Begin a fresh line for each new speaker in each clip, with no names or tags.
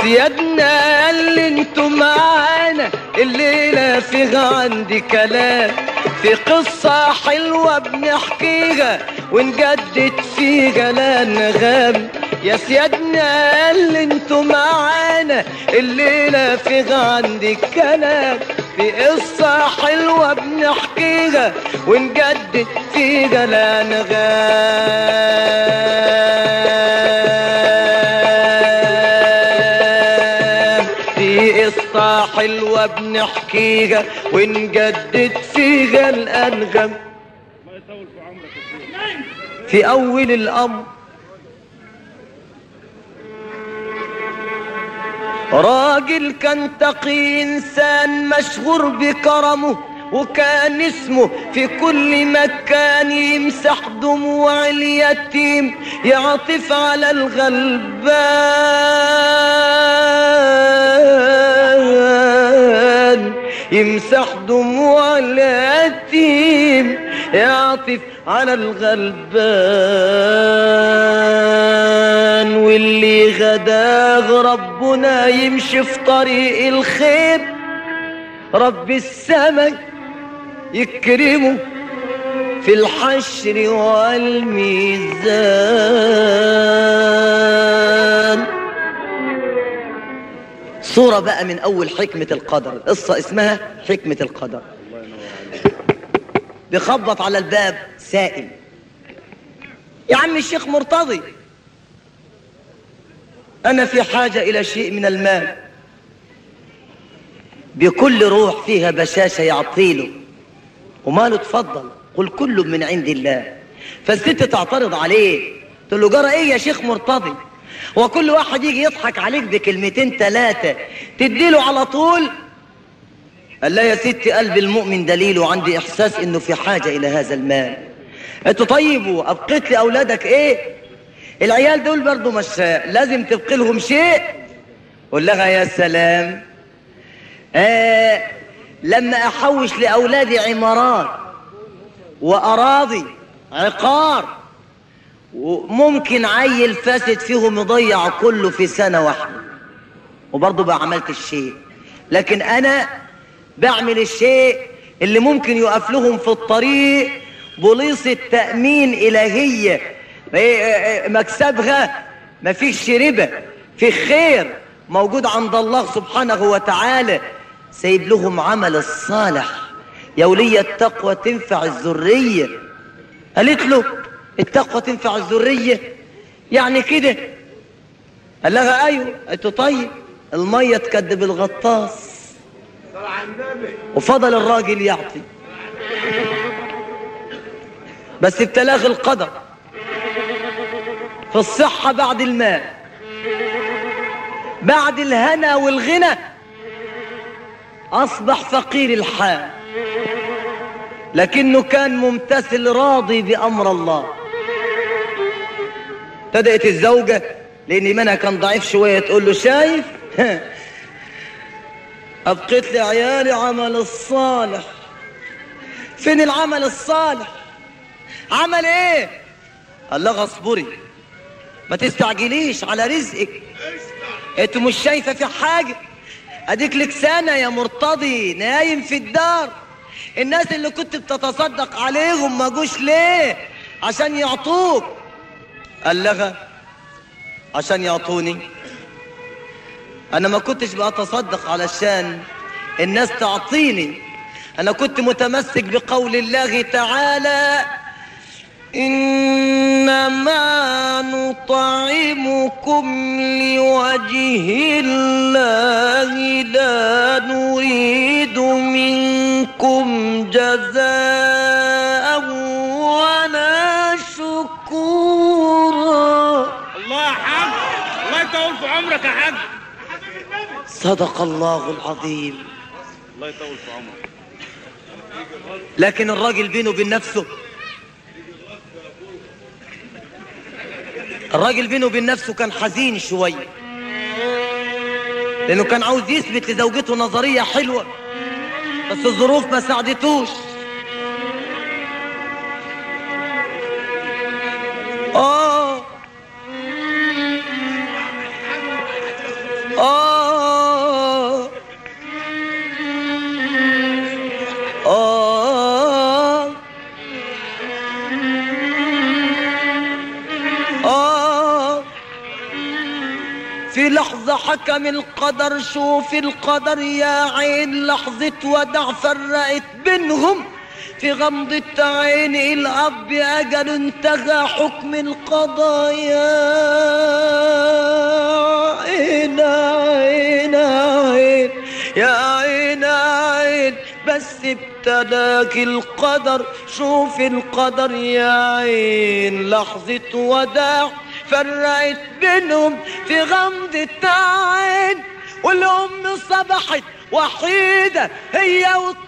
سيادنا اللي انتوا معانا الليلة فيها عندي كلام في قصة حلوة بنحكيها ونجدد فيها لا نغام يا سيادنا اللي انتوا معانا الليلة فيها عندي كلام في قصة حلوة بنحكيها ونجدد فيها لا نغام في قصة حلوة بنحكيها ونجدد فيها الأنغام في أول الأمر راجل كان تقي إنسان مشهور بكرمه وكان اسمه في كل مكان يمسح دموع اليتيم يعطف على الغلبان يمسح دموع اليتيم يعطف على الغلبان واللي غداه ربنا يمشي في طريق الخير رب السماء يكرمه في الحشر والميزان صورة بقى من أول حكمة القدر القصة اسمها حكمة القدر بيخبط على الباب سائل يا عم الشيخ مرتضي أنا في حاجة إلى شيء من المال بكل روح فيها بشاشة يعطيله وماله تفضل قل كل من عند الله فالست تعترض عليه تقول له جرى ايه يا شيخ مرتضي وكل واحد يجي يضحك عليك بكلمتين ثلاثة تديله على طول قال لا يا ستي قلب المؤمن دليل وعندي احساس انه في حاجة الى هذا المال انتوا طيب وابقيت لي اولادك ايه العيال دول برضو مش لازم تبقي لهم شيء قول لها يا سلام آه لما احوش لاولادي عمارات واراضي عقار وممكن عيل فاسد فيهم يضيع كله في سنة واحدة وبرضه بقى عملت الشيء لكن انا بعمل الشيء اللي ممكن يقف لهم في الطريق بوليص التأمين إلهية مكسبها مفيش ربا في خير موجود عند الله سبحانه وتعالى سيب لهم عمل الصالح يا ولي التقوى تنفع الذرية قالت له التقوى تنفع الذرية يعني كده قال لها ايوه قالت له طيب المية تكدب الغطاس وفضل الراجل يعطي بس ابتلاه القدر في الصحة بعد الماء بعد الهنا والغنى أصبح فقير الحال لكنه كان ممتثل راضي بأمر الله ابتدأت الزوجة لأن إيمانها كان ضعيف شوية تقول له شايف أبقيت لي عيالي عمل الصالح فين العمل الصالح عمل ايه قال لها اصبري ما تستعجليش على رزقك انت مش شايفه في حاجه اديك لك سنه يا مرتضي نايم في الدار الناس اللي كنت بتتصدق عليهم ما جوش ليه عشان يعطوك قال لها عشان يعطوني انا ما كنتش بتصدق علشان الناس تعطيني انا كنت متمسك بقول الله تعالى إنما نطعمكم لوجه الله لا نريد منكم جزاء ولا شكورا
الله يا حاج الله يطول في عمرك يا حاج
صدق الله العظيم
الله يطول في عمرك
لكن الراجل بينه وبين نفسه الراجل بينه وبين نفسه كان حزين شوية لأنه كان عاوز يثبت لزوجته نظرية حلوة بس الظروف ما ساعدتوش آه آه في لحظة حكم القدر شوف القدر يا عين لحظة ودع فرقت بينهم في غمضة عين الأب أجل انتهى حكم القضاء يا عين عين عين يا عين عين بس ابتلاك القدر شوف القدر يا عين لحظة وداع فرقت بينهم في غمضة عين والأم صبحت وحيدة هي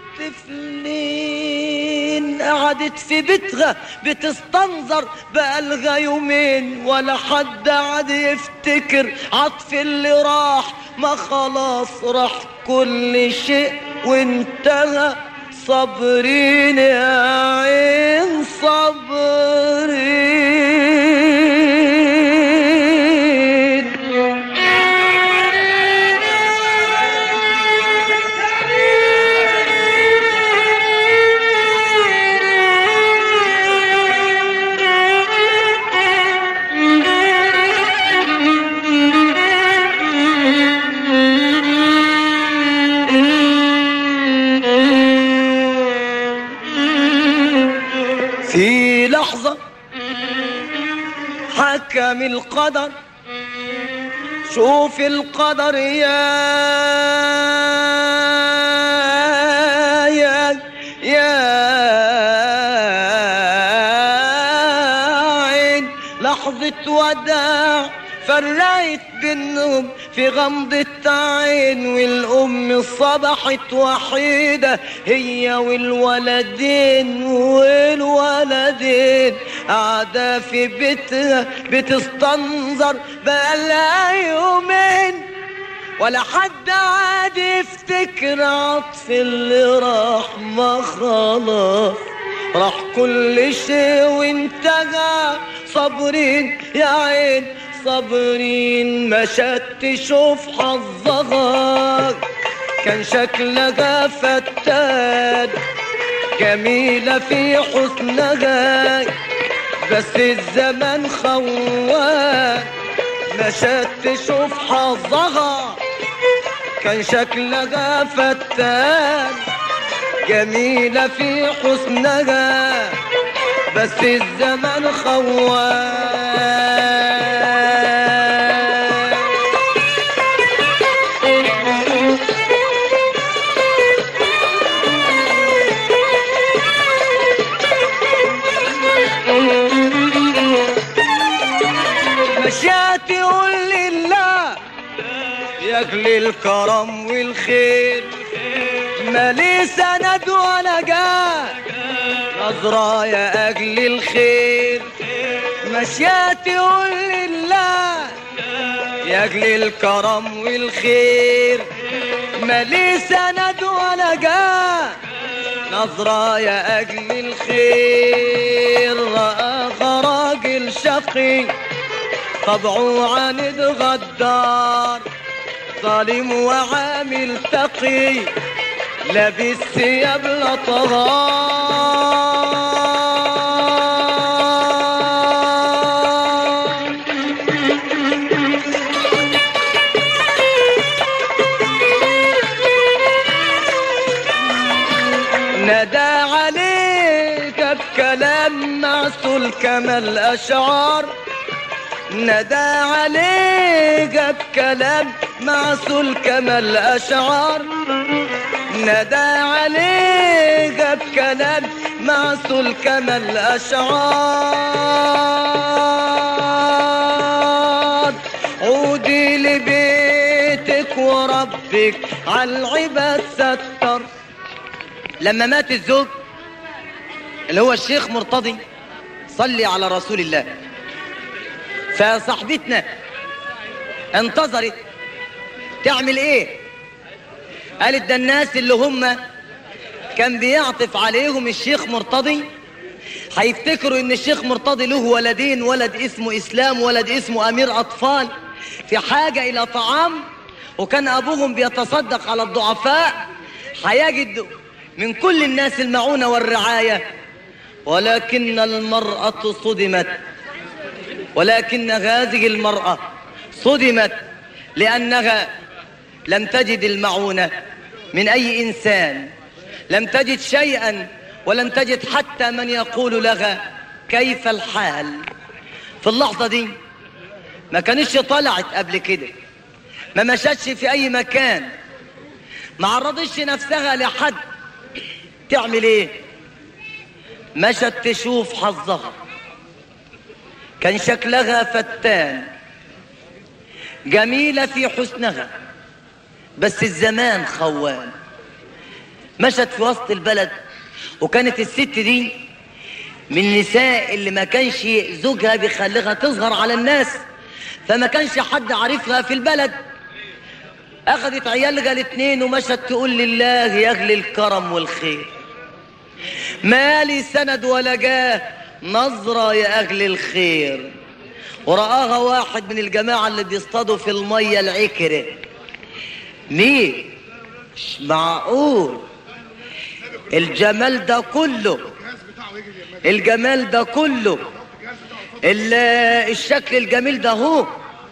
والطفلين قعدت في بيتها بتستنظر بقالها يومين ولا حد قعد يفتكر عطف اللي راح ما خلاص راح كل شيء وانتهى صابرين يا عين صابرين في لحظة حكم القدر شوف القدر يا يا يا عين لحظة وداع فرقت بينهم في غمضة عين والأم صبحت وحيدة هي والولدين والولدين قاعدة في بيتها بتستنظر بقالها يومين ولا حد عاد يفتكر عطف اللي راح ما خلاص راح كل شيء وانتهى صابرين يا عين صابرين مشت تشوف حظها كان شكلها فتان جميلة في حسنها بس الزمن خوان مشت تشوف حظها كان شكلها فتان جميلة في حسنها بس الزمن خوان مشيت يقول لله يا اجل الكرم والخير مالي سند ولا جاه نظرة يا أجل الخير مشيت يقول لله يا أجل الكرم والخير مالي سند ولا جاه نظرة يا أجل الخير رآها راجل شقي طبعه عند غدار ظالم وعامل تقي لابس ثياب لطغان ندى عليك بكلام معسول كما الأشعار ندى عليك بكلام معسول كما الأشعار ندى عليك بكلام معسول كما الأشعار عودي لبيتك وربك عالعباد ستر لما مات الزوج اللي هو الشيخ مرتضي صلي على رسول الله فصاحبتنا انتظرت تعمل ايه قالت ده الناس اللي هم كان بيعطف عليهم الشيخ مرتضي هيفتكروا ان الشيخ مرتضي له ولدين ولد اسمه اسلام ولد اسمه امير اطفال في حاجة الى طعام وكان ابوهم بيتصدق على الضعفاء هيجد من كل الناس المعونة والرعاية ولكن المرأة صدمت ولكن هذه المرأة صدمت لأنها لم تجد المعونة من أي إنسان لم تجد شيئا ولم تجد حتى من يقول لها كيف الحال في اللحظة دي ما كانتش طلعت قبل كده ما مشتش في أي مكان ما عرضتش نفسها لحد تعمل ايه مشت تشوف حظها كان شكلها فتان جميلة في حسنها بس الزمان خوان مشت في وسط البلد وكانت الست دي من النساء اللي ما كانش زوجها بيخليها تظهر على الناس فما كانش حد عارفها في البلد اخذت عيالها الاتنين ومشت تقول لله يا اهل الكرم والخير مالي سند ولا جاه نظرة يا اهل الخير ورآها واحد من الجماعة اللي بيصطادوا في المية العكرة مين مش معقول الجمال ده كله الجمال ده كله ال- الشكل الجميل ده هو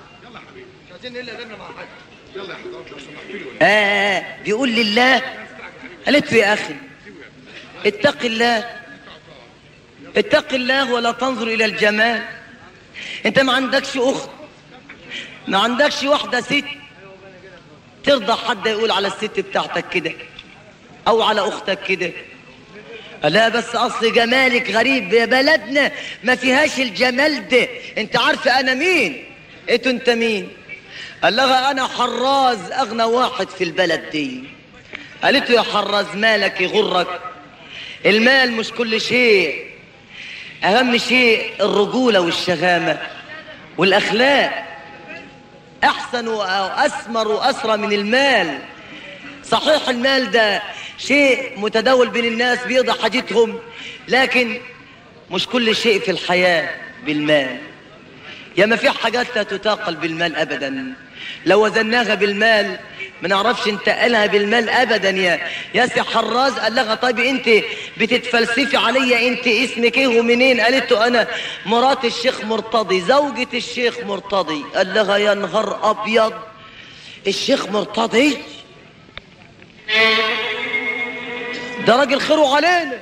آه بيقول لله قالت له يا أخي اتق الله اتق الله ولا تنظر إلى الجمال انت ما عندكش أخت ما عندكش واحدة ست ترضى حد يقول على الست بتاعتك كده أو على أختك كده لا بس أصل جمالك غريب يا بلدنا ما فيهاش الجمال ده انت عارفة أنا مين قلت انت مين قال لها انا حراز اغنى واحد في البلد دي قالت له يا حراز مالك يغرك المال مش كل شيء اهم شيء الرجولة والشهامة والاخلاق احسن واثمر واسرى من المال صحيح المال ده شيء متداول بين الناس بيقضي حاجتهم لكن مش كل شيء في الحياة بالمال يا ما في حاجات لا تتاقل بالمال ابدا لو وزناها بالمال ما نعرفش نتقلها بالمال ابدا يا يا سي حراز قال لها طيب انت بتتفلسفي عليا انت اسمك ايه ومنين قالت له انا مرات الشيخ مرتضي زوجة الشيخ مرتضي قال لها يا نهار ابيض الشيخ مرتضي ده راجل خيره علينا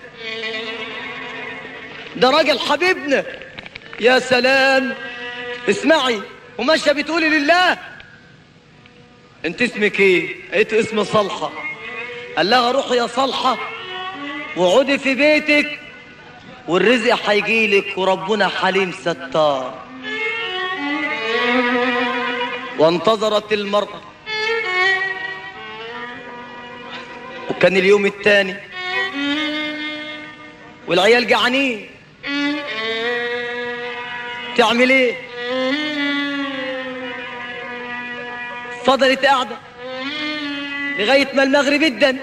ده راجل حبيبنا يا سلام اسمعي وماشيه بتقولي لله انت اسمك ايه قلت اسم صالحه قال لها روحي يا صالحه وقعدي في بيتك والرزق هيجيلك وربنا حليم ستار وانتظرت المرأة وكان اليوم الثاني والعيال جعانين تعمل ايه فضلت قاعدة لغاية ما المغرب ادن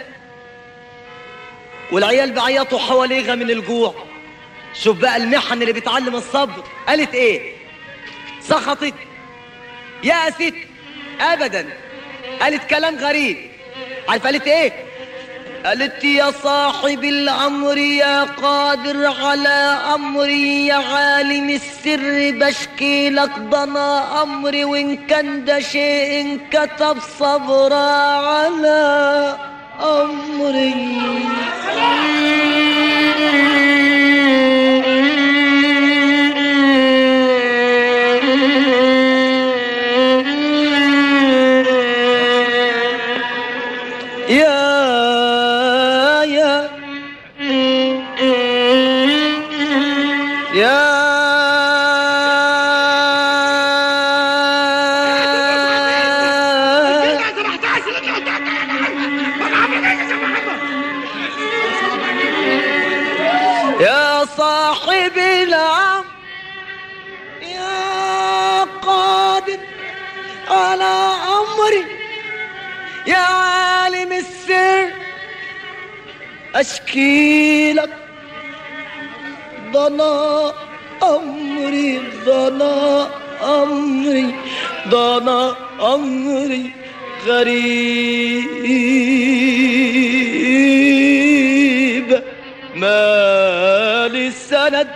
والعيال بيعيطوا حواليها من الجوع شوف بقى المحن اللي بيتعلم الصبر قالت ايه سخطت يأست ابدا قالت كلام غريب عارف قالت ايه قالت يا صاحب الأمر يا قادر على أمري يا عالم السر بشكي لك ضنا أمري وإن كان ده شيء كتب صبر على أمري يا يا يا يا صاحب العم يا قادر على أمري يا عالم السر أشكي لك ضنا أمري ضنا أمري ضنا أمري غريب ما للسند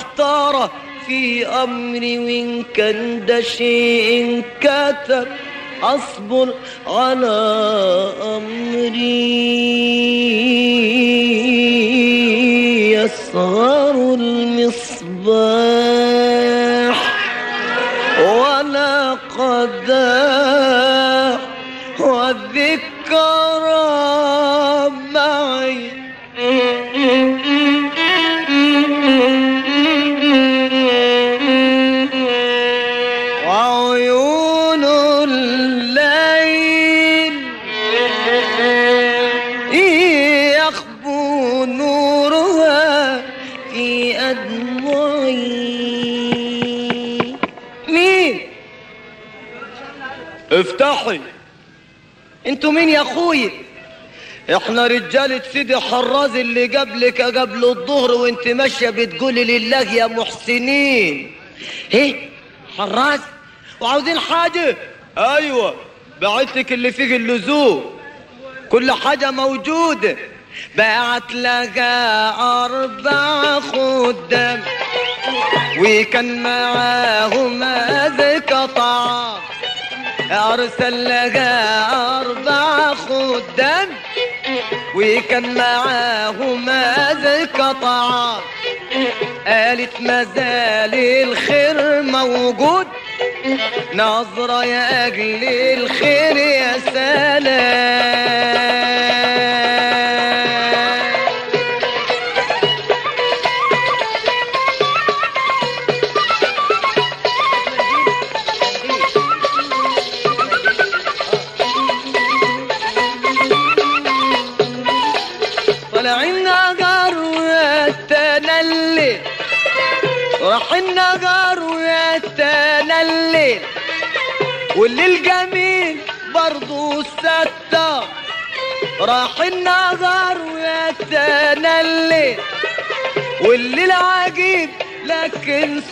محتارة في أمري وإن كان ده شيء كتب أصبر على أمري يسهر المصباح ولا قداح والذكرى معي وعيون الليل يخبو نورها في أدمعي مين افتحي انتوا مين يا اخويا احنا رجالة سيدي حراز اللي قبلك قبل الظهر وانت ماشية بتقولي لله يا محسنين ايه حراز وعاوزين حاجة ايوه بعتك اللي فيه اللزوم كل حاجة موجودة بعت لها أربع خدام وكان معاهم ذكى طعام أرسل لها أربع خدام وكان معاهم ذكى طعام قالت ما زال الخير موجود نظرة يا أجل الخير يا سلام طلع النجار ويتنلل راح النجار ويتنلل والليل جميل برضو ستار راح النجار ويتنلل والليل عجيب لكن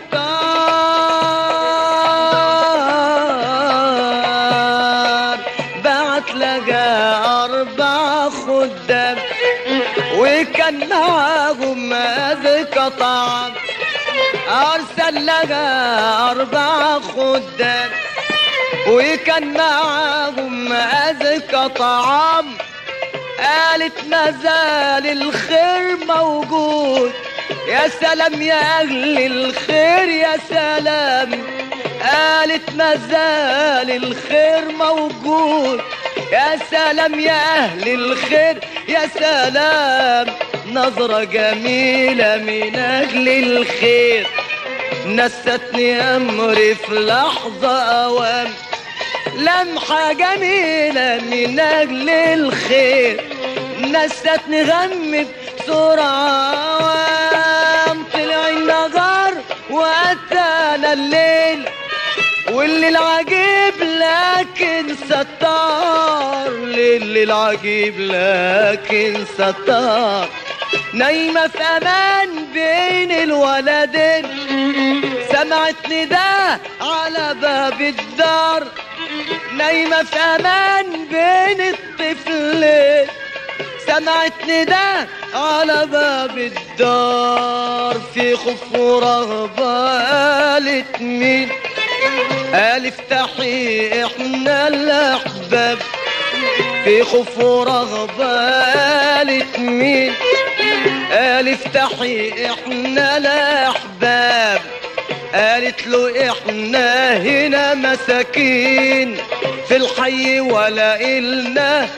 ستار بعت لقى أربع خدام وكان معاهم ذكى طعام أرسل لها أربع خدام وكان معاهم أذكى طعام قالت ما زال الخير موجود يا سلام يا أهل الخير يا سلام قالت ما زال الخير موجود يا سلام يا أهل الخير يا سلام نظرة جميلة من أجل الخير نستني أمري في لحظة أوام لمحة جميلة من أجل الخير نستني غمي بسرعة أوام طلع النهار وأتانا الليل واللي العجيب لكن ستار للي العجيب لكن ستار نايمة في أمان بين الولدين سمعت نداء على باب الدار نايمة في أمان بين الطفلين سمعت نداء على باب الدار في خوف ورهبة قالت مين قال افتحي احنا الاحباب في خوف ورغبة قالت مين قال افتحي احنا الاحباب قالت له احنا هنا مساكين في الحي ولا إلنا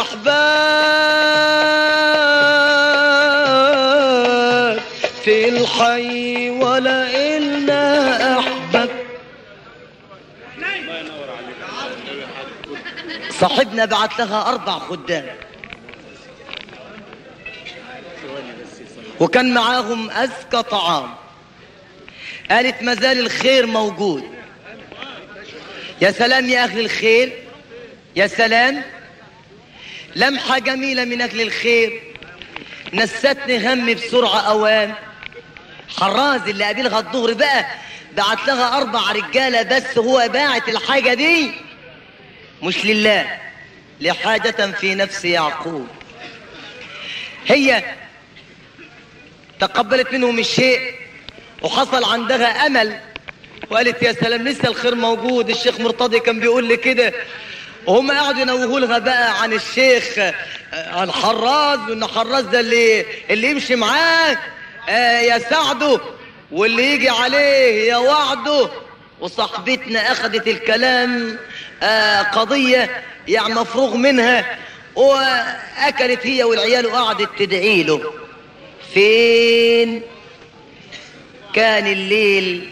احباب في الحي ولا إلنا احباب
الله ينور عليك
صاحبنا بعت لها أربع خدام وكان معاهم أزكى طعام قالت ما زال الخير موجود يا سلام يا أهل الخير يا سلام لمحة جميلة من أهل الخير نستني همي بسرعة أوام حراز اللي قابلها الظهر بقى بعت لها أربع رجالة بس هو باعت الحاجة دي مش لله لحاجة في نفس يعقوب هي تقبلت منهم الشيء وحصل عندها أمل وقالت يا سلام لسه الخير موجود الشيخ مرتضي كان بيقول لي كده وهم قعدوا ينوهوا لها بقى عن الشيخ آه، عن حراز وان حراز ده اللي اللي يمشي معاه آه، يا سعده واللي يجي عليه يا وعده وصاحبتنا اخذت الكلام آه، قضيه يعني مفروغ منها واكلت هي والعيال وقعدت تدعي له فين كان الليل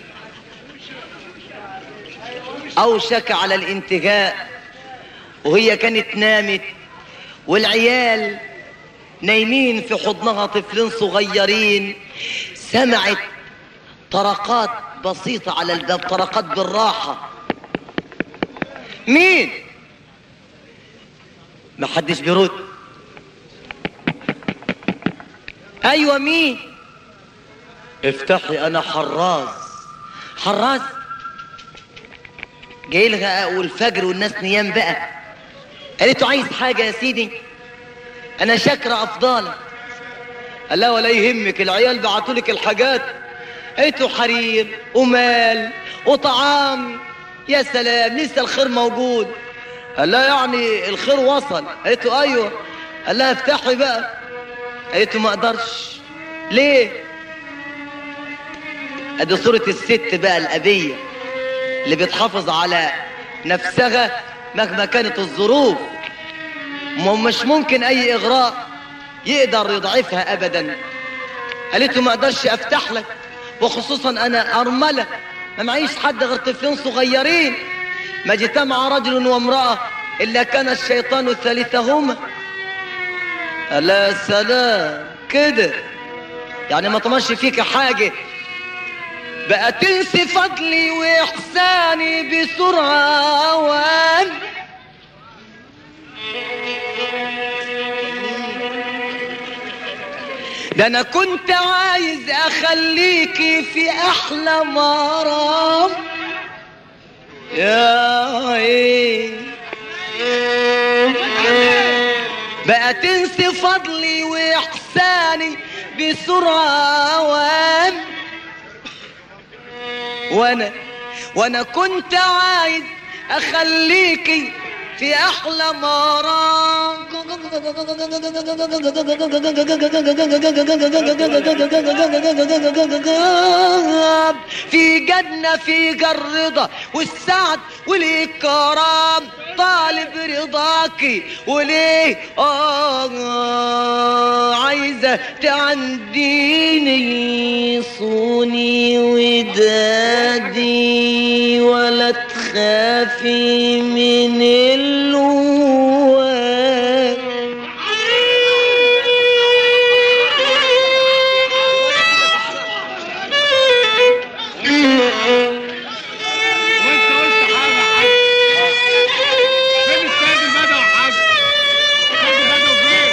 اوشك على الانتهاء وهي كانت نامت والعيال نايمين في حضنها طفلين صغيرين سمعت طرقات بسيطة على الباب طرقات بالراحة مين ما حدش بيرد ايوه مين افتحي انا حراز حراز جاي لها والفجر والناس نيام بقى قالت له عايز حاجه يا سيدي انا شاكره افضالك قال لا ولا يهمك العيال بعتوا لك الحاجات قالت له حرير ومال وطعام يا سلام لسه الخير موجود قال لا يعني الخير وصل قالت له ايوه قال لها افتحي بقى قالت له ما اقدرش ليه ادي صورة الست بقى الابية اللي بتحافظ على نفسها مهما كانت الظروف ما مش ممكن اي اغراء يقدر يضعفها ابدا قالت له ما اقدرش افتح لك وخصوصا انا ارمله ما معيش حد غير طفلين صغيرين ما اجتمع رجل وامراه الا كان الشيطان ثالثهما لا سلام كده يعني ما طمش فيك حاجه بقى تنسي فضلي واحساني بسرعه اوان ده انا كنت عايز اخليكي في احلى مرام يا عين بقى تنسي فضلي واحساني بسرعه اوان وانا وانا كنت عايز اخليكي في احلى مرام في جنة في الرضا والسعد والإكرام طالب رضاكي وليه آه عايزة تعنديني صوني ودادي ولا تخافي من الوان
وانت قلت حاجه يا حاج فين السيد البدوي يا حاج السيد البدوي فين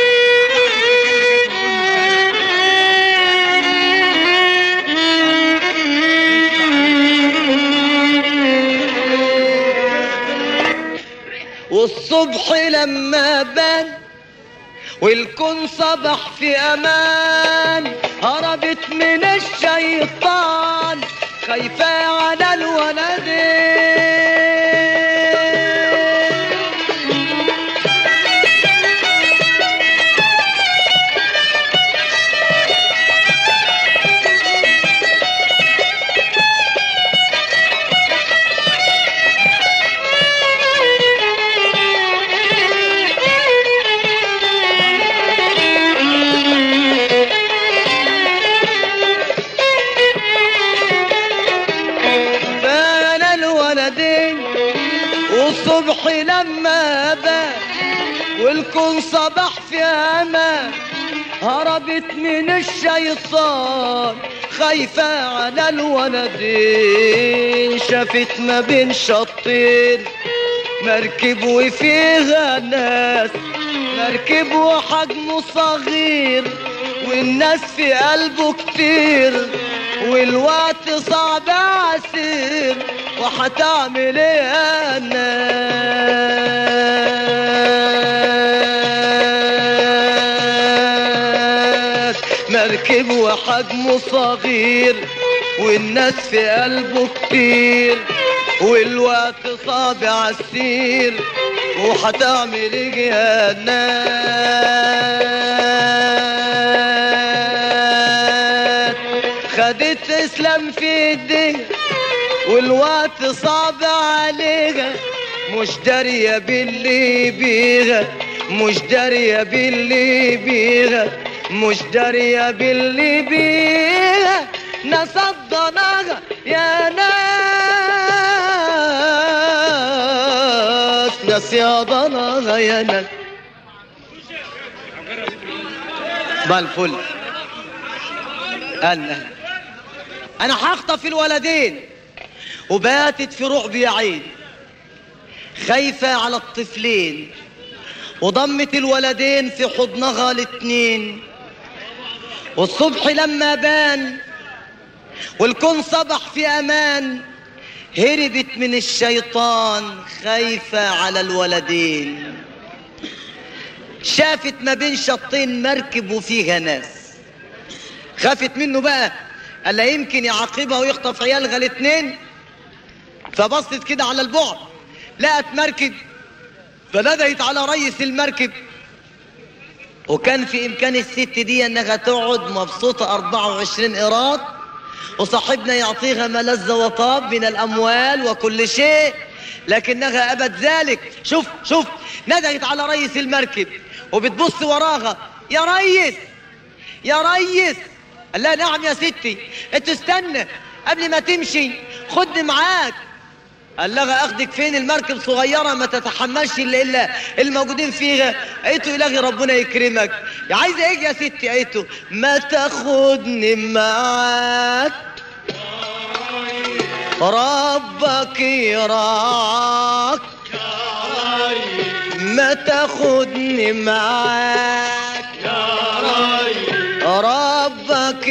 والصبح لما بان والكون صبح في امان هربت من الشيطان خايفة على الولدين بان الولدين والصبح لما بان والكون صبح في امان هربت من الشيطان خايفة على الولدين شافت ما بين شطين مركب وفيها ناس مركب وحجمه صغير والناس في قلبه كتير والوقت صعب عسير وهتعمل ايه الناس مركب وحجمه صغير والناس في قلبه كتير والوقت صعب عالسير وهتعمل ايه يا ناس خدت اسلام في ايديها والوقت صعب عليها مش دارية باللي بيها مش دارية باللي بيها مش دارية باللي بيها ناس الضناغة يا ناس ناس يا ضناغة يا ناس بالفل أنا أنا هخطف الولدين وباتت في رعب يا عين خايفة على الطفلين وضمت الولدين في حضنها الاتنين والصبح لما بان والكون صبح في امان هربت من الشيطان خايفة على الولدين شافت ما بين شطين مركب وفيها ناس خافت منه بقى قال لا يمكن يعاقبها ويخطف عيالها الاتنين فبصت كده على البعد لقت مركب فندهت على رئيس المركب وكان في امكان الست دي انها تقعد مبسوطة 24 قيراط وصاحبنا يعطيها ما لذ وطاب من الاموال وكل شيء لكنها ابت ذلك شوف شوف ندهت على رئيس المركب وبتبص وراها يا ريس يا ريس قال لها نعم يا ستي انت استنى قبل ما تمشي خدني معاك قال لها اخدك فين المركب صغيره ما تتحملش الا الا الموجودين فيها قلت الهي ربنا يكرمك يا عايزه ايه يا ستي قلت ما تاخدني معاك ربك يراك ما تاخدني معاك ربك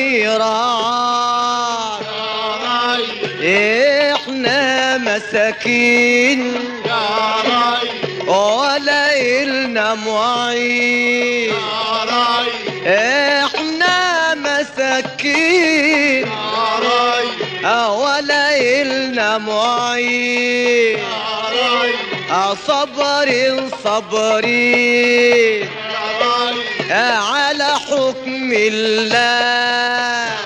يراك احنا مساكين ولا إلنا معين احنا مساكين ولا إلنا معين صبر صبرين على حكم الله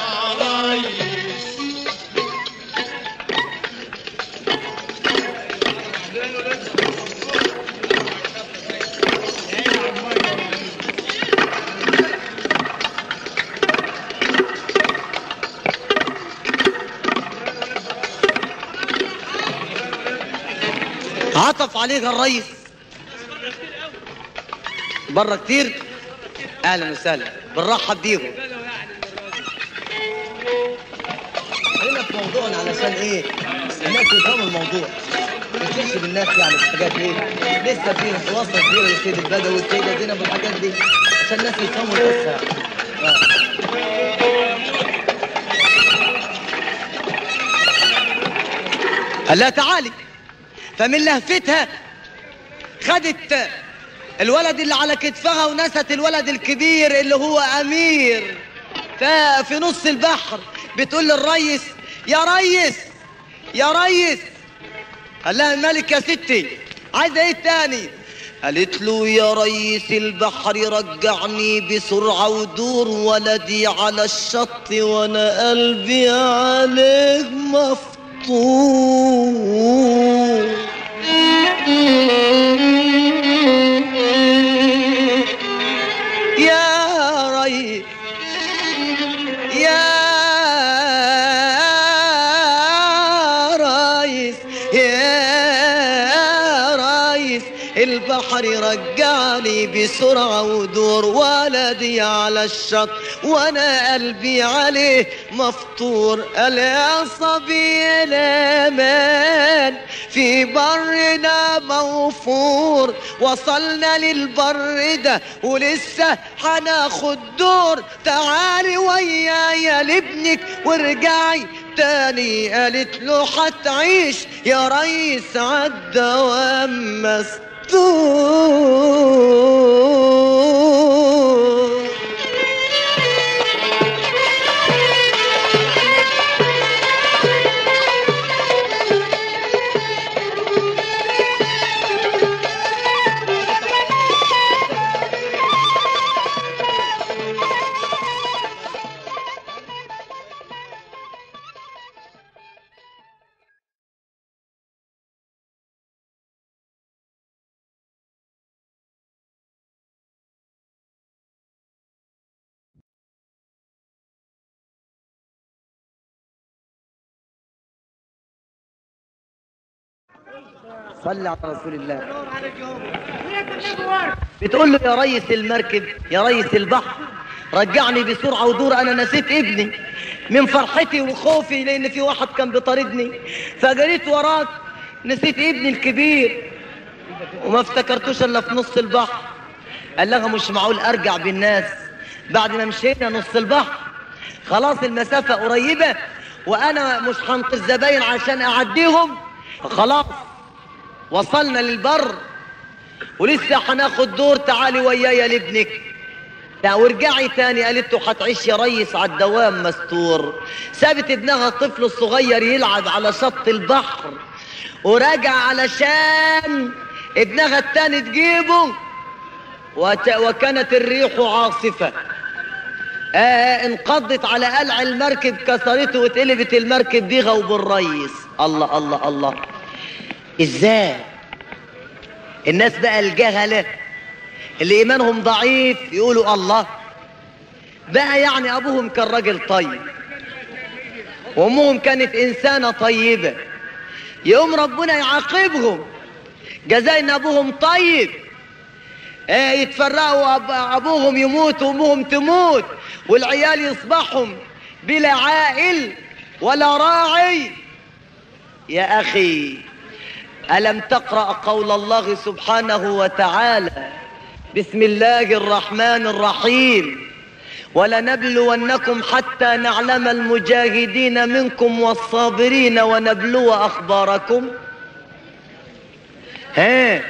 عطف عليها الريس بره كتير اهلا وسهلا بنرحب بيهم خلينا في موضوعنا علشان ايه الناس يفهموا الموضوع ما تشيلش بالناس يعني الحاجات ايه لسه في وصل كبيره للسيد البدوي والسيده زينب والحاجات دي عشان الناس يفهموا القصه آه. قال لها تعالي فمن لهفتها خدت الولد اللي على كتفها ونست الولد الكبير اللي هو امير ففي نص البحر بتقول للريس يا ريس يا ريس قال لها الملك يا ستي عايزه ايه تاني قالت له يا ريس البحر رجعني بسرعة ودور ولدي على الشط وانا قلبي عليه مفتوح يا ريس يا ريس يا ريس البحر رجعني بسرعة ودور ولدي على الشط وانا قلبي عليه مفطور قال يا صبي الامان في برنا موفور وصلنا للبر ده ولسه هناخد دور تعالي ويايا لابنك وارجعي تاني قالت له هتعيش يا ريس عالدوام مستور صلى على رسول الله بتقول له يا ريس المركب يا ريس البحر رجعني بسرعة ودور أنا نسيت ابني من فرحتي وخوفي لأن في واحد كان بيطاردني فجريت وراك نسيت ابني الكبير وما افتكرتوش إلا في نص البحر قال لها مش معقول أرجع بالناس بعد ما مشينا نص البحر خلاص المسافة قريبة وأنا مش هنطر الزباين عشان أعديهم خلاص وصلنا للبر ولسه هناخد دور تعالي ويايا لابنك لا وارجعي تاني قالت له هتعيش يا ريس على الدوام مستور سابت ابنها الطفل الصغير يلعب على شط البحر وراجع علشان ابنها التاني تجيبه وت... وكانت الريح عاصفة آه انقضت على قلع المركب كسرته واتقلبت المركب بيها وبالريس الله الله الله ازاي الناس بقى الجهلة اللي ايمانهم ضعيف يقولوا الله بقى يعني ابوهم كان راجل طيب وامهم كانت انسانة طيبة يقوم ربنا يعاقبهم جزاء ان ابوهم طيب آه يتفرقوا أب... ابوهم يموت وامهم تموت والعيال يصبحهم بلا عائل ولا راعي يا اخي ألم تقرأ قول الله سبحانه وتعالى بسم الله الرحمن الرحيم ولنبلونكم حتى نعلم المجاهدين منكم والصابرين ونبلو أخباركم ها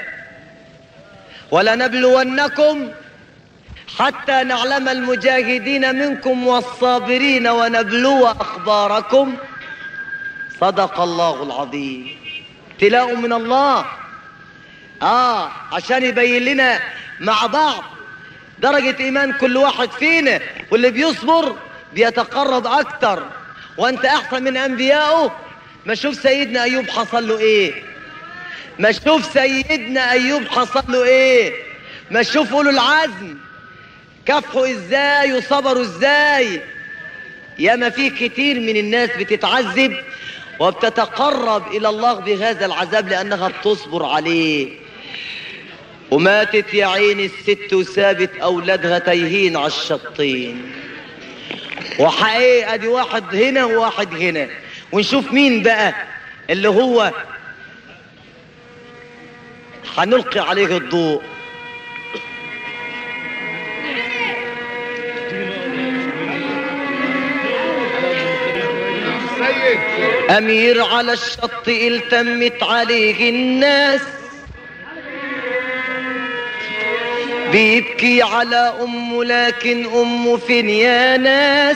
ولنبلونكم حتى نعلم المجاهدين منكم والصابرين ونبلو أخباركم صدق الله العظيم ابتلاء من الله اه عشان يبين لنا مع بعض درجة ايمان كل واحد فينا واللي بيصبر بيتقرب اكتر وانت احسن من انبيائه ما شوف سيدنا ايوب حصل له ايه ما شوف سيدنا ايوب حصل له ايه ما شوف اولو العزم كافحوا ازاي وصبروا ازاي ياما في كتير من الناس بتتعذب وبتتقرب إلى الله بهذا العذاب لأنها بتصبر عليه وماتت يا عيني الست وسابت أولادها تايهين على الشطين وحقيقة دي واحد هنا وواحد هنا ونشوف مين بقى اللي هو هنلقي عليه الضوء
سيد
أمير على الشط التمت عليه الناس بيبكي على أمه لكن أمه فين يا ناس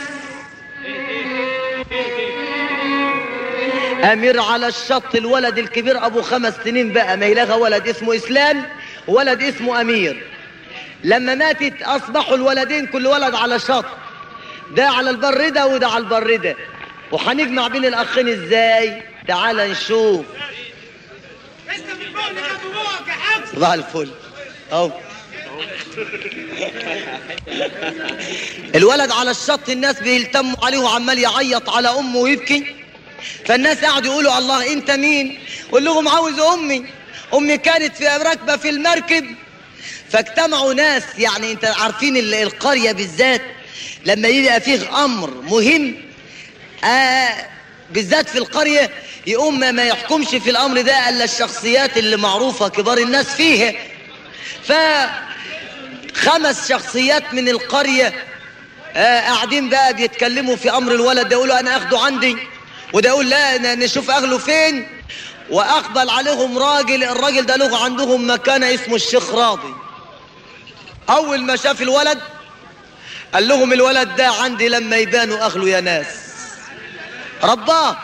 أمير على الشط الولد الكبير أبو خمس سنين بقى ما يلاقى ولد اسمه إسلام ولد اسمه أمير لما ماتت أصبحوا الولدين كل ولد على شط ده على البر ده وده على البر ده وهنجمع بين الأخين إزاي تعال نشوف صباح الفل اهو الولد على الشط الناس بيلتموا عليه وعمال يعيط على امه ويبكي فالناس قعدوا يقولوا الله انت مين قول لهم عاوز امي امي كانت في راكبه في المركب فاجتمعوا ناس يعني انت عارفين ال- القريه بالذات لما يبقى فيه امر مهم آه بالذات في القريه يقوم ما ما يحكمش في الامر ده الا الشخصيات اللي معروفه كبار الناس فيها فخمس شخصيات من القريه آه قاعدين بقى بيتكلموا في امر الولد ده يقولوا انا اخده عندي وده يقول لا ن- نشوف اهله فين واقبل عليهم راجل الراجل ده له عندهم مكانه اسمه الشيخ راضي اول ما شاف الولد قال لهم الولد ده عندي لما يبانوا اهله يا ناس رباه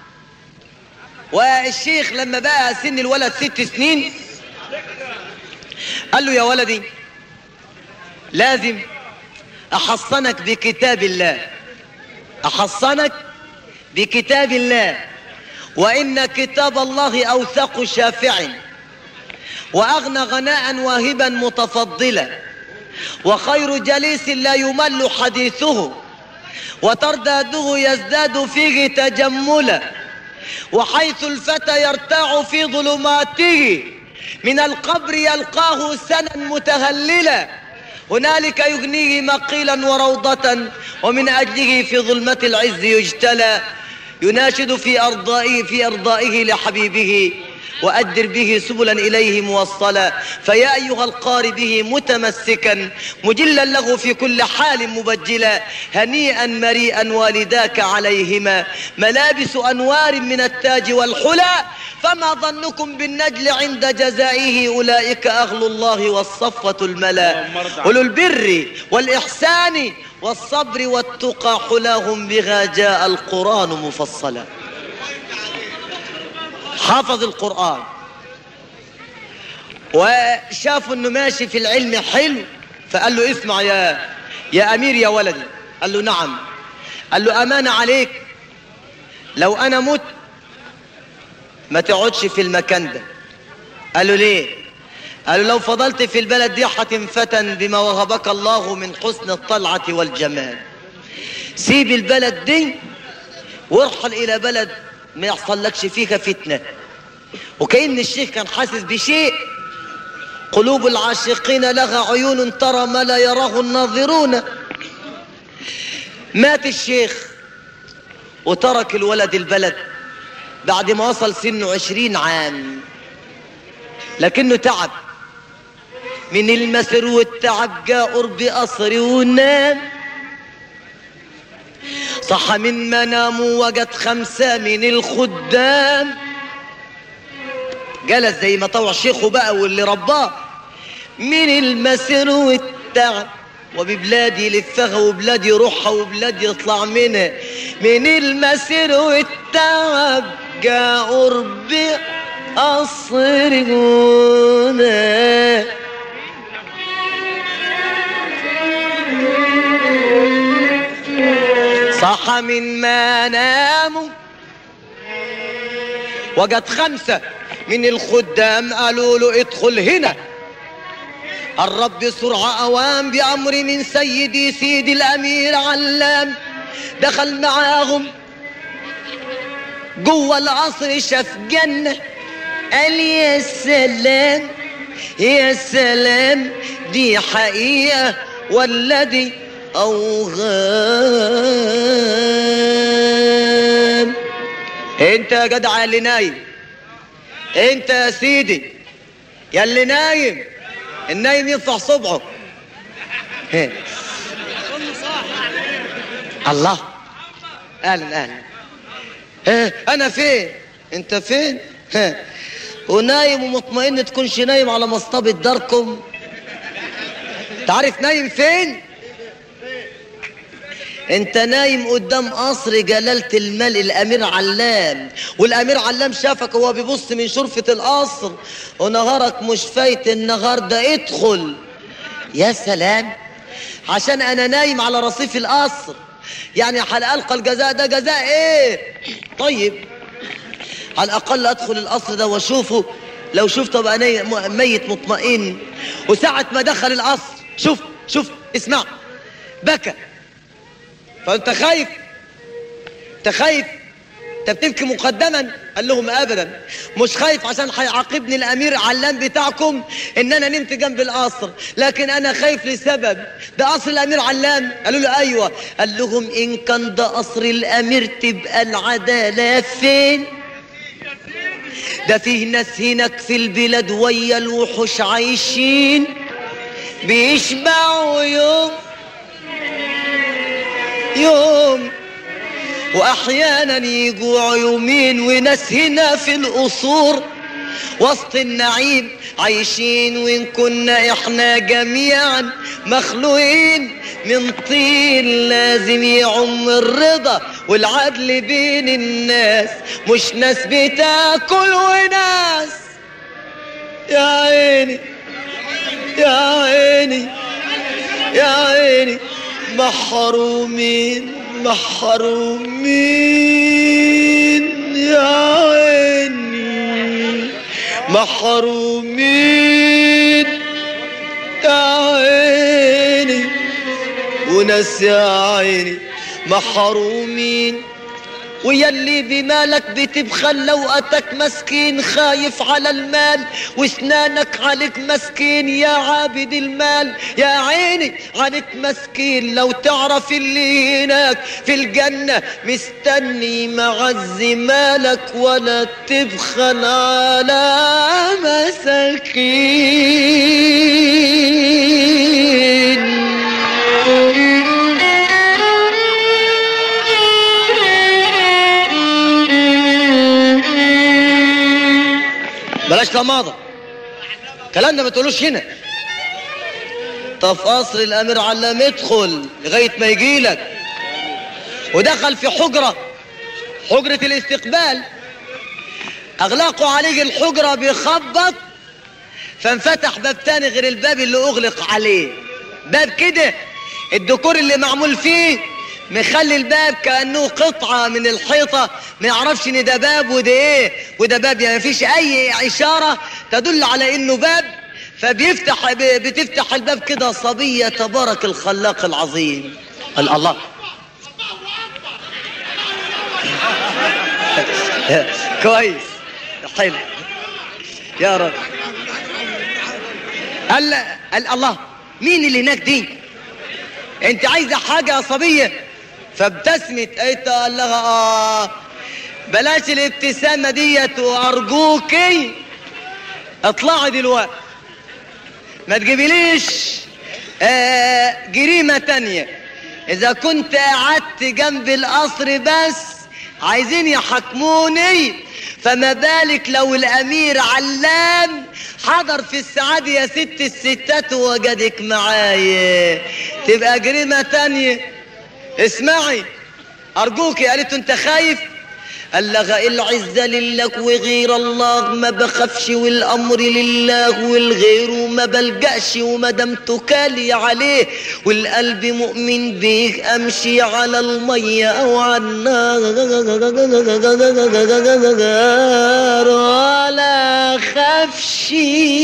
والشيخ لما بقى سن الولد ست سنين قال له يا ولدي لازم احصنك بكتاب الله احصنك بكتاب الله وان كتاب الله اوثق شافع واغنى غناء واهبا متفضلا وخير جليس لا يمل حديثه وترداده يزداد فيه تجملا وحيث الفتى يرتاع في ظلماته من القبر يلقاه سنا متهللا هنالك يغنيه مقيلا وروضة ومن أجله في ظلمة العز يجتلى يناشد في أرضائه في أرضائه لحبيبه وأدر به سبلا إليه موصلا فيا أيها القار به متمسكا مجلا له في كل حال مبجلا هنيئا مريئا والداك عليهما ملابس أنوار من التاج والحلى فما ظنكم بالنجل عند جزائه أولئك أهل الله والصفة الملا أولو البر والإحسان والصبر والتقى حلاهم بها جاء القرآن مفصلا حافظ القرآن وشافوا انه ماشي في العلم حلو فقال له اسمع يا يا امير يا ولدي قال له نعم قال له امانة عليك لو انا مت ما تقعدش في المكان ده قال له ليه قال له لو فضلت في البلد دي هتنفتن بما وهبك الله من حسن الطلعة والجمال سيب البلد دي وارحل الى بلد ما يحصل لكش فيها فتنة وكأن الشيخ كان حاسس بشيء قلوب العاشقين لها عيون ترى ما لا يراه الناظرون مات الشيخ وترك الولد البلد بعد ما وصل سنه عشرين عام لكنه تعب من المسر والتعب جاء قرب قصر ونام صح من منامه وجد خمسة من الخدام جلس زي ما طوع شيخه بقى واللي رباه من المسر والتعب وببلادي لفها وبلادي يروحها وبلادي يطلع منها من المسر والتعب جاء قرب قصر هنا صح من منامه وجد خمسة من الخدام قالوا له ادخل هنا الرب بسرعة أوام بأمر من سيدي سيدي الأمير علام دخل معاهم جوه القصر شاف جنة قال يا سلام يا سلام دي حقيقة ولا دي أوغام انت يا جدع اللي نايم انت يا سيدي يا اللي نايم النايم ينفع صبعه ها. الله اهلا اهلا ها انا فين انت فين ها ونايم ومطمئن تكونش نايم على مصطبة داركم تعرف نايم فين انت نايم قدام قصر جلالة الملك الامير علام والامير علام شافك وهو بيبص من شرفة القصر ونهارك مش فايت النهار ده ادخل يا سلام عشان انا نايم على رصيف القصر يعني على القى الجزاء ده جزاء ايه طيب على الاقل ادخل القصر ده واشوفه لو شفته ابقى ناي- م- ميت مطمئن وساعة ما دخل القصر شوف شوف اسمع بكى فانت خايف انت خايف انت بتبكي مقدما قال لهم ابدا مش خايف عشان هيعاقبني الامير علام بتاعكم ان انا نمت جنب القصر لكن انا خايف لسبب ده قصر الامير علام قالوا له ايوه قال لهم ان كان ده قصر الامير تبقى العداله فين ده فيه ناس هناك في البلاد ويا الوحوش عايشين بيشبعوا يوم يوم واحيانا يجوع يومين وناس هنا في القصور وسط النعيم عايشين وان كنا احنا جميعا مخلوقين من طين لازم يعم الرضا والعدل بين الناس مش ناس بتاكل وناس يا عيني يا عيني يا عيني محرومين محرومين يا عيني محرومين يا عيني وناس يا عيني محرومين ويلي بمالك بتبخل لو أتك مسكين خايف على المال واسنانك عليك مسكين يا عابد المال يا عيني عليك مسكين لو تعرف اللي هناك في الجنة مستني معز مالك ولا تبخل على مساكين بلاش لماضة الكلام ده ما تقولوش هنا طب في قصر الامير علام ادخل لغايه ما يجيلك ودخل في حجره حجره الاستقبال اغلقوا عليه الحجره بيخبط فانفتح باب تاني غير الباب اللي اغلق عليه باب كده الديكور اللي معمول فيه مخلي الباب كانه قطعه من الحيطه ما يعرفش ان ده باب وده ايه وده باب يعني مفيش اي اشاره تدل على انه باب فبيفتح ب- بتفتح الباب كده صبيه تبارك الخلاق العظيم قال الله كويس حلو يا رب قال قال الله مين اللي هناك دي انت عايزه حاجه يا صبيه فابتسمت قالت قال لها اه بلاش الابتسامه ديت وارجوكي اطلعي دلوقتي ما تجيبيليش آه جريمه تانية اذا كنت قعدت جنب القصر بس عايزين يحاكموني فما بالك لو الامير علام حضر في السعادة يا ست الستات ووجدك معايا تبقى جريمة تانية اسمعي ارجوك قالت انت خايف قال لها العزة لله وغير الله ما بخافش والأمر لله والغير ما بلجأش وما دام تكالي عليه والقلب مؤمن بيك أمشي على المية أو على النار ولا خافش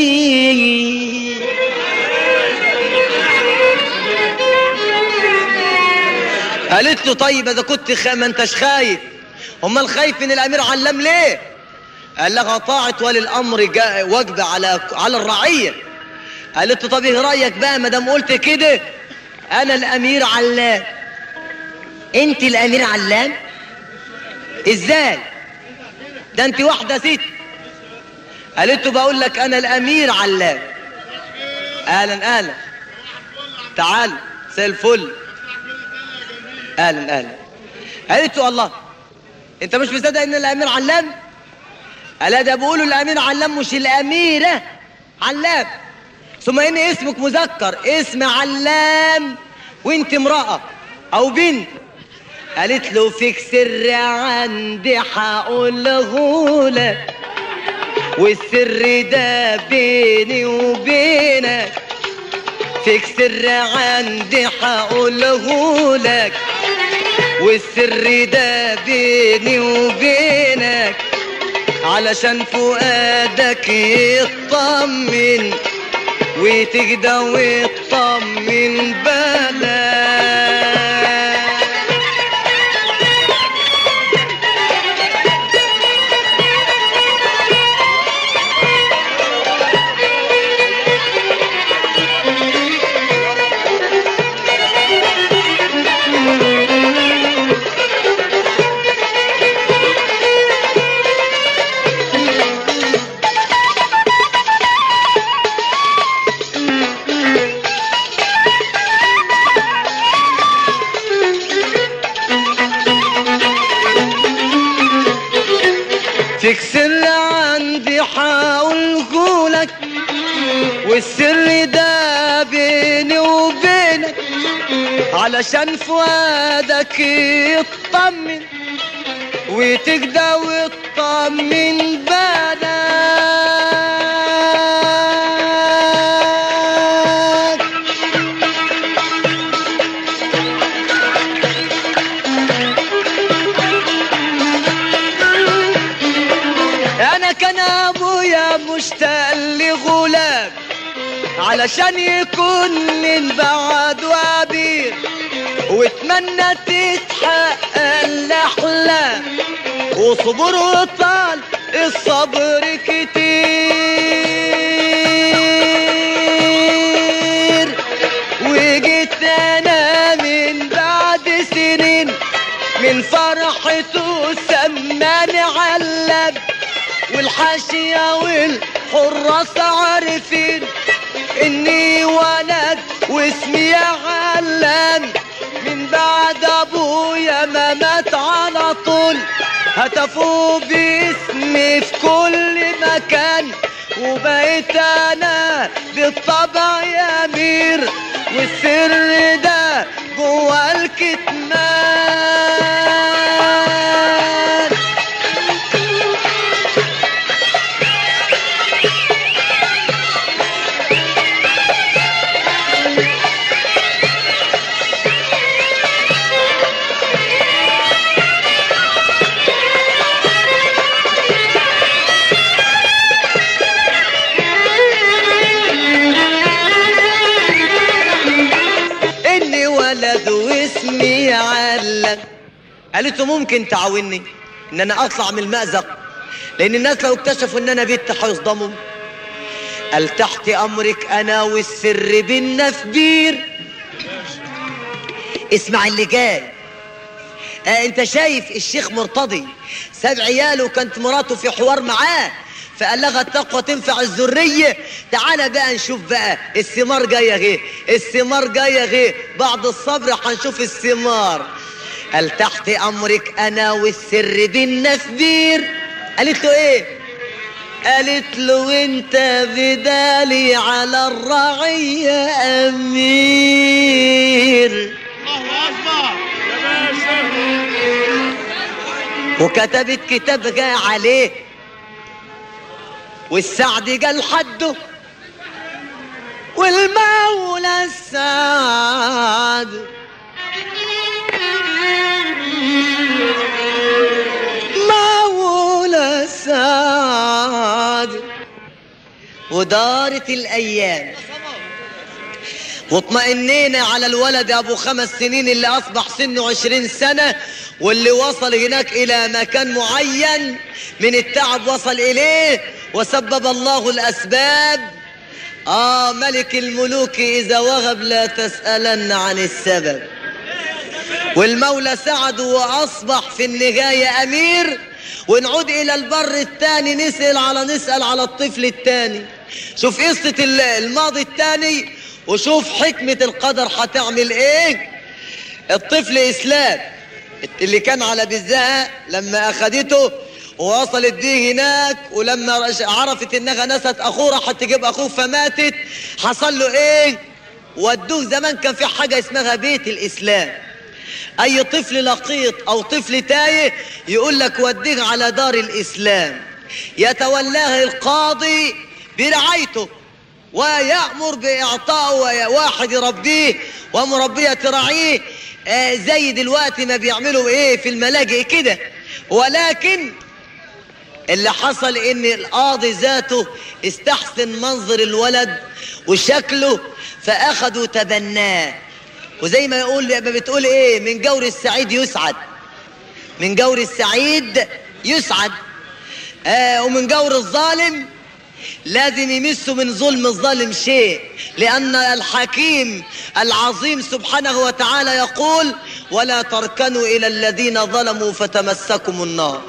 قالت له طيب اذا كنت خ... ما انتش خايف امال خايف من الامير علام ليه قال لها طاعة ولي الامر جا... واجبة على على الرعية قالت له طب ايه رايك بقى ما دام قلت كده انا الامير علام انت الامير علام ازاي ده انت واحده ست قالت له بقول لك انا الامير علام اهلا اهلا تعال مساء الفل اهلا اهلا قالت له الله انت مش مصدق ان الامير علام قال ده بيقولوا الامير علام مش الاميره علام ثم ان اسمك مذكر اسم علام وانت امراه او بنت قالت له فيك سر عندي هقوله لك والسر ده بيني وبينك فيك سر عندي هقوله لك والسر ده بيني وبينك علشان فؤادك يطمن وتجدى وتطمن بالك فيك سر عندي حقولهولك والسر ده بيني وبينك علشان فؤادك يطمن وتجدى وتطمن بالك انا كان ابويا مشتاق لغلام علشان يكون من بعد وابير واتمنى تتحقق الاحلام وصبر وطال الصبر كتير وجيت انا من بعد سنين من فرحته سماني علب والحاشية والحراس عارفين اني ولد واسمي علام من بعد ابويا ما مات على طول هتفوا باسمي في كل مكان وبقيت انا بالطبع يا امير والسر ده جوا الكتمان اني ولد واسمي علم قالت له ممكن تعاوني ان انا اطلع من المأزق لان الناس لو اكتشفوا ان انا بنت هيصدموا قال تحت امرك انا والسر بينا في بير اسمع اللي جاي آه انت شايف الشيخ مرتضي ساب عياله وكانت مراته في حوار معاه فقال لها التقوى تنفع الذرية تعالى بقى نشوف بقى الثمار جاية غير الثمار جاية غير بعد الصبر هنشوف الثمار قال تحت امرك انا والسر بينا في بير قالت له ايه قالت له انت بدالي على الرعية امير
الله اكبر يا باشا
وكتبت كتاب جاء عليه والسعد قال حده والمولى السعد مولى السعد ودارت الايام واطمئنينا على الولد ابو خمس سنين اللي اصبح سنه عشرين سنة واللي وصل هناك الى مكان معين من التعب وصل اليه وسبب الله الاسباب اه ملك الملوك اذا وغب لا تسألن عن السبب والمولى سعد واصبح في النهاية امير ونعود الى البر الثاني نسأل على نسأل على الطفل الثاني شوف قصة ال- الماضي الثاني وشوف حكمة القدر هتعمل ايه الطفل اسلام اللي كان على بزها لما اخدته ووصلت دي هناك ولما رش- عرفت انها نست اخوه راحت تجيب اخوه فماتت حصل له ايه ودوه زمان كان في حاجة اسمها بيت الاسلام اي طفل لقيط او طفل تايه يقول لك وديه على دار الاسلام يتولاه القاضي برعايته ويأمر بإعطائه واحد يربيه ومربية تراعيه آه، زي دلوقتي ما بيعملوا ايه في الملاجئ كده ولكن اللي حصل ان القاضي ذاته استحسن منظر الولد وشكله فاخدوا تبناه وزي ما يقول ما بتقول ايه من جور السعيد يسعد من جور السعيد يسعد آه ومن جور الظالم لازم يمسوا من ظلم الظالم شيء لأن الحكيم العظيم سبحانه وتعالى يقول ولا تركنوا إلى الذين ظلموا فتمسكم النار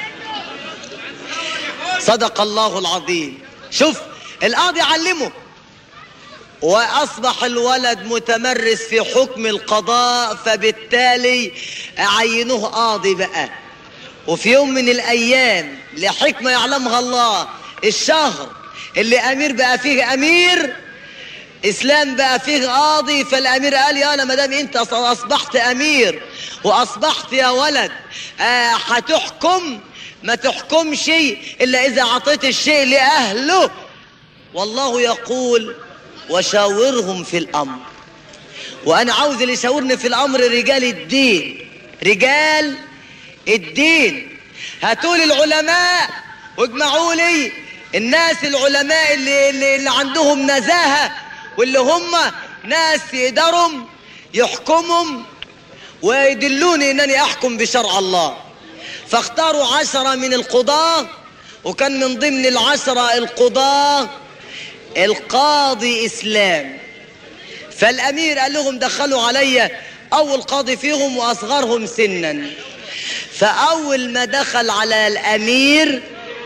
صدق الله العظيم شوف القاضي علمه وأصبح الولد متمرس في حكم القضاء فبالتالي عينوه قاضي بقى وفي يوم من الأيام لحكمة يعلمها الله الشهر اللي أمير بقى فيه أمير إسلام بقى فيه قاضي فالأمير قال يا ما دام أنت أصبحت أمير وأصبحت يا ولد آه، هتحكم ما تحكمش إلا إذا أعطيت الشيء لأهله والله يقول وشاورهم في الأمر وأنا عاوز اللي يشاورني في الأمر رجال الدين رجال الدين هاتوا لي العلماء واجمعوا لي الناس العلماء اللي, اللي, اللي عندهم نزاهة واللي هم ناس يقدروا يحكمهم ويدلوني انني احكم بشرع الله فاختاروا عشرة من القضاة وكان من ضمن العشرة القضاة القاضي إسلام فالأمير قال لهم دخلوا عليا أول قاضي فيهم وأصغرهم سنا فأول ما دخل على الأمير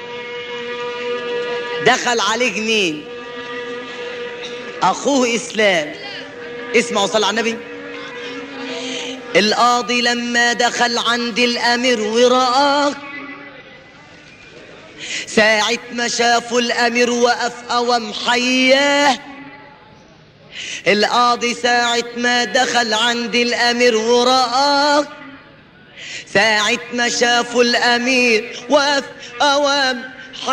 دخل عليه مين أخوه إسلام اسمعوا صلى على النبي القاضي لما دخل عند الأمير ورآه ساعة ما شافوا الأمير وقف قوم حياه القاضي ساعة ما دخل عند الأمير ورآه ساعة ما شافوا الأمير وقف قوام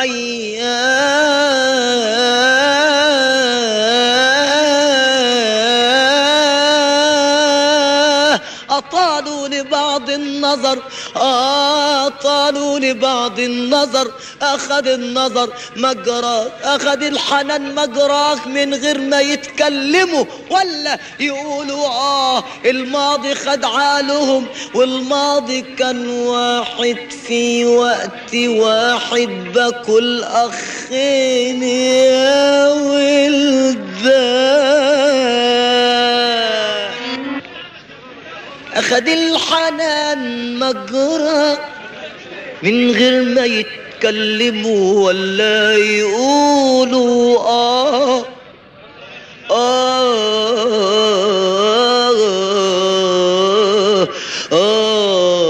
حياه أطالوا لبعض النظر أطالوا لبعض النظر أخذ النظر مجراه أخذ الحنان مجراه من غير ما يتكلموا ولا يقولوا آه الماضي خد عالهم والماضي كان واحد في وقت واحد بكل أخين يا ولدان أخد الحنان مجرى من غير ما يتكلموا ولا يقولوا آه آه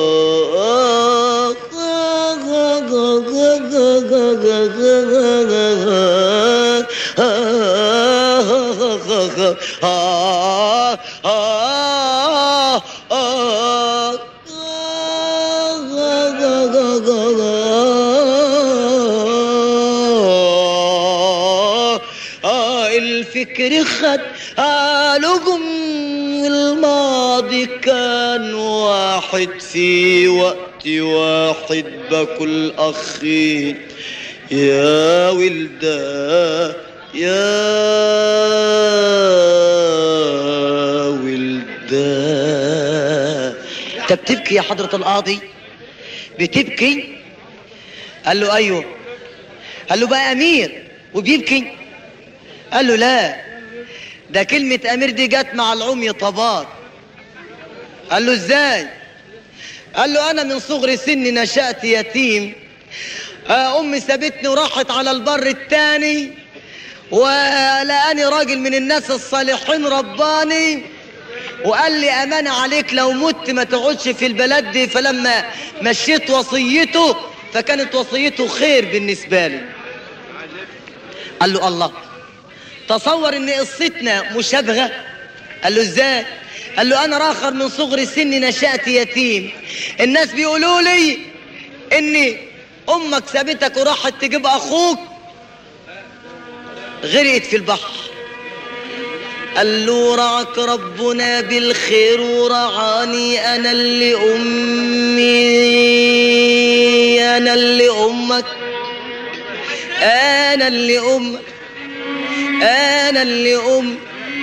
الفكر خد قالوا الماضي كان واحد في وقت واحد بكل أخين يا ولدا يا ولدا انت بتبكي يا حضرة القاضي بتبكي قال له ايوه قال له بقى امير وبيبكي قال له لا ده كلمة امير دي جت مع العمي طبات قال له ازاي قال له انا من صغر سني نشأت يتيم آه، امي سابتني وراحت على البر التاني ولقاني راجل من الناس الصالحين رباني وقال لي امانه عليك لو مت ما تقعدش في البلد دي فلما مشيت وصيته فكانت وصيته خير بالنسبه لي قال له الله تصور ان قصتنا مشابهه قال له ازاي قال له انا راخر من صغر سني نشأت يتيم الناس بيقولوا لي اني امك سابتك وراحت تجيب اخوك غرقت في البحر قال له رعك ربنا بالخير ورعاني انا اللي امي انا اللي امك انا اللي امك انا اللي ام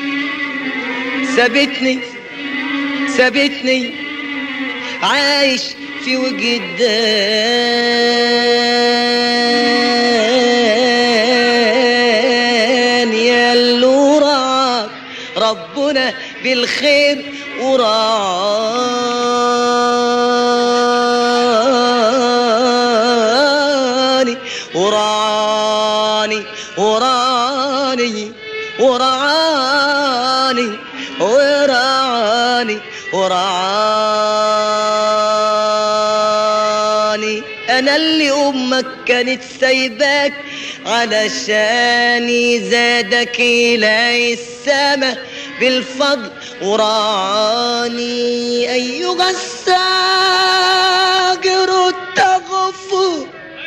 سابتني سابتني عايش في وجدان يا اللي وراك ربنا بالخير وراني وراني وراني ورعاني ورعاني ورعاني انا اللي امك كانت سايباك علشاني زادك الى السما بالفضل ورعاني ايها الساجر التغفر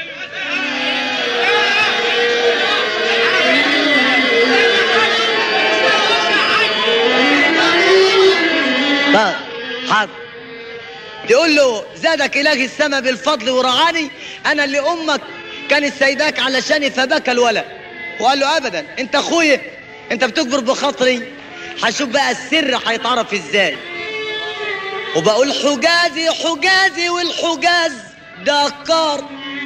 ها حاضر تقول له زادك إله السما بالفضل ورعاني أنا اللي أمك كانت سايباك علشاني فبكى الولد وقال له أبدا أنت أخويا أنت بتكبر بخاطري هشوف بقى السر هيتعرف إزاي وبقول حجازي حجازي والحجاز دكار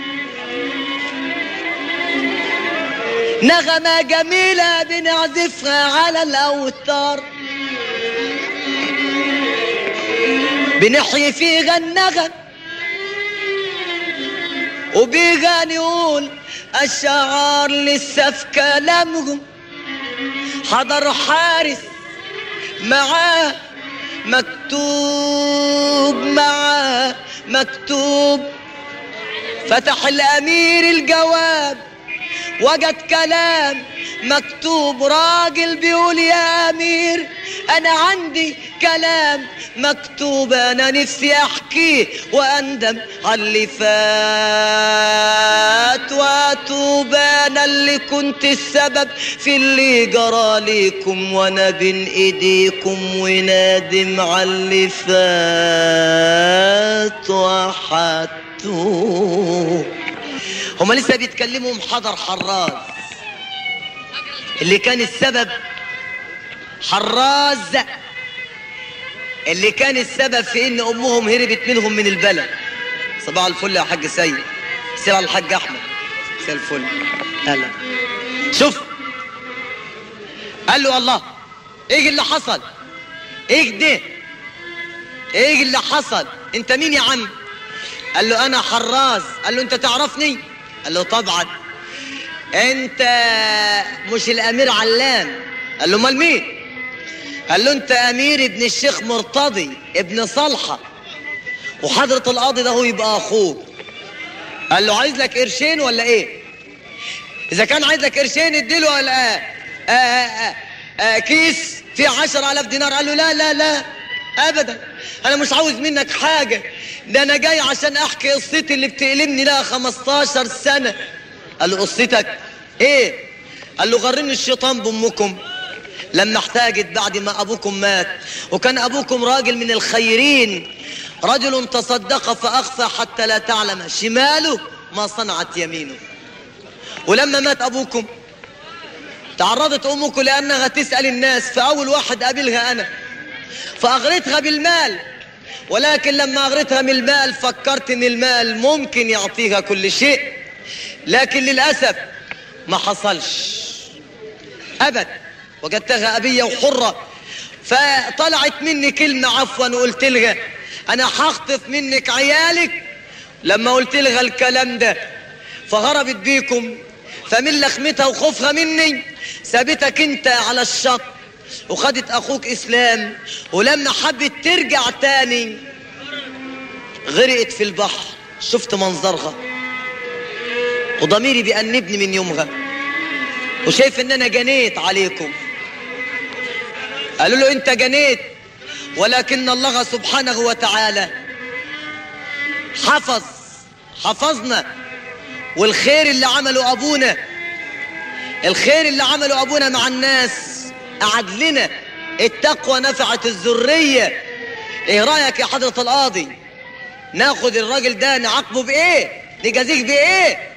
نغمة جميلة بنعزفها على الأوتار بنحيي فيها النغم وبيغا نقول الشعار لسه في كلامهم حضر حارس معاه مكتوب معاه مكتوب فتح الأمير الجواب وجد كلام مكتوب راجل بيقول يا أمير أنا عندي كلام مكتوب أنا نفسي أحكيه وأندم على اللي فات وأتوب أنا اللي كنت السبب في اللي جرى ليكم وأنا بين إيديكم ونادم على اللي فات وحتوب هما لسه بيتكلموا محضر حراز اللي كان السبب حراز اللي كان السبب في ان امهم هربت منهم من البلد صباح الفل يا حاج سيد سير على الحاج احمد مساء الفل اهلا شوف قال له الله ايه اللي حصل ايه ده ايه اللي حصل انت مين يا عم قال له انا حراز قال له انت تعرفني قال له طبعا انت مش الامير علام قال له امال مين قال له انت امير ابن الشيخ مرتضي ابن صالحه وحضرة القاضي ده هو يبقى اخوك قال له عايز لك قرشين ولا ايه اذا كان عايز لك قرشين اديله ولا آه آه آه آه كيس فيه عشر الاف دينار قال له لا لا لا ابدا انا مش عاوز منك حاجه ده انا جاي عشان احكي قصتي اللي بتألمني لها 15 سنه قال له قصتك ايه قال له غرني الشيطان بامكم لما احتاجت بعد ما ابوكم مات وكان ابوكم راجل من الخيرين رجل تصدق فاخفى حتى لا تعلم شماله ما صنعت يمينه ولما مات ابوكم تعرضت امكم لانها تسال الناس فاول واحد قابلها انا فاغرتها بالمال ولكن لما اغرتها من المال فكرت ان المال ممكن يعطيها كل شيء لكن للاسف ما حصلش ابد وجدتها ابيه وحره فطلعت مني كلمه عفوا وقلت لها انا هخطف منك عيالك لما قلت لها الكلام ده فهربت بيكم فمن لخمتها وخوفها مني سابتك انت على الشط وخدت اخوك اسلام ولما حبت ترجع تاني غرقت في البحر شفت منظرها وضميري بيأنبني من يومها وشايف ان انا جنيت عليكم قالوا له انت جنيت ولكن الله سبحانه وتعالى حفظ حفظنا والخير اللي عمله ابونا الخير اللي عمله ابونا مع الناس قعد لنا التقوى نفعت الذرية ايه رأيك يا حضرة القاضي ناخد الراجل ده نعاقبه بايه نجازيك بايه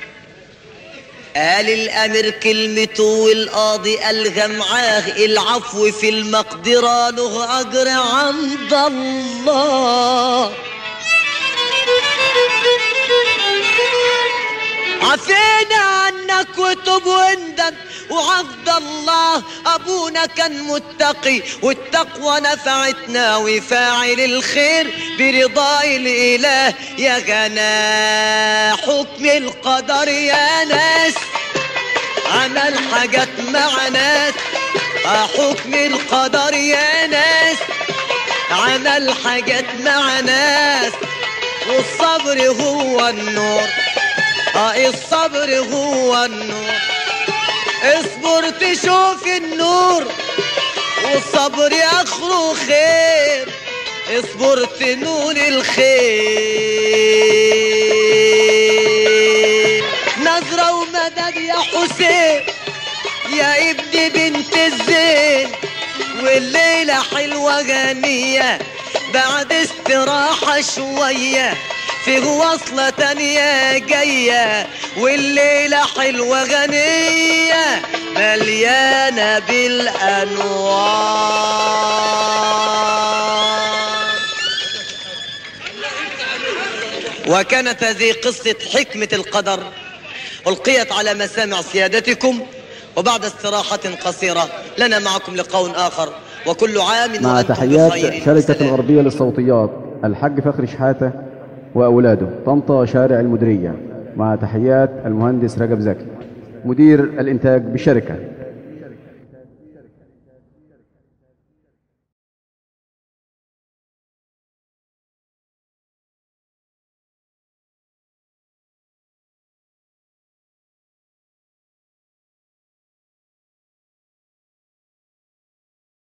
قال الامير كلمته والقاضي الغى معاه العفو في المقدرة له اجر عند الله عفينا عنك وتوب واندم وعبد الله ابونا كان متقي والتقوى نفعتنا وفاعل الخير برضا الاله يا غنا حكم القدر يا ناس عمل حاجات مع ناس آه حكم القدر يا ناس عمل حاجات مع ناس والصبر هو النور اه الصبر هو النور اصبر تشوف النور والصبر اخره خير اصبر تنول الخير نظرة ومدد يا حسين يا ابن بنت الزين والليلة حلوة غنية بعد استراحة شوية فيه وصلة تانية جاية والليلة حلوة غنية مليانة بالأنوار وكانت هذه قصة حكمة القدر ألقيت على مسامع سيادتكم وبعد استراحة قصيرة لنا معكم لقاء آخر وكل عام
مع
وأنتم
تحيات
بخير
شركة
والسلام.
الغربية للصوتيات الحاج فخري شحاتة وأولاده طنطا شارع المديرية مع تحيات المهندس رجب زكي مدير الإنتاج بالشركة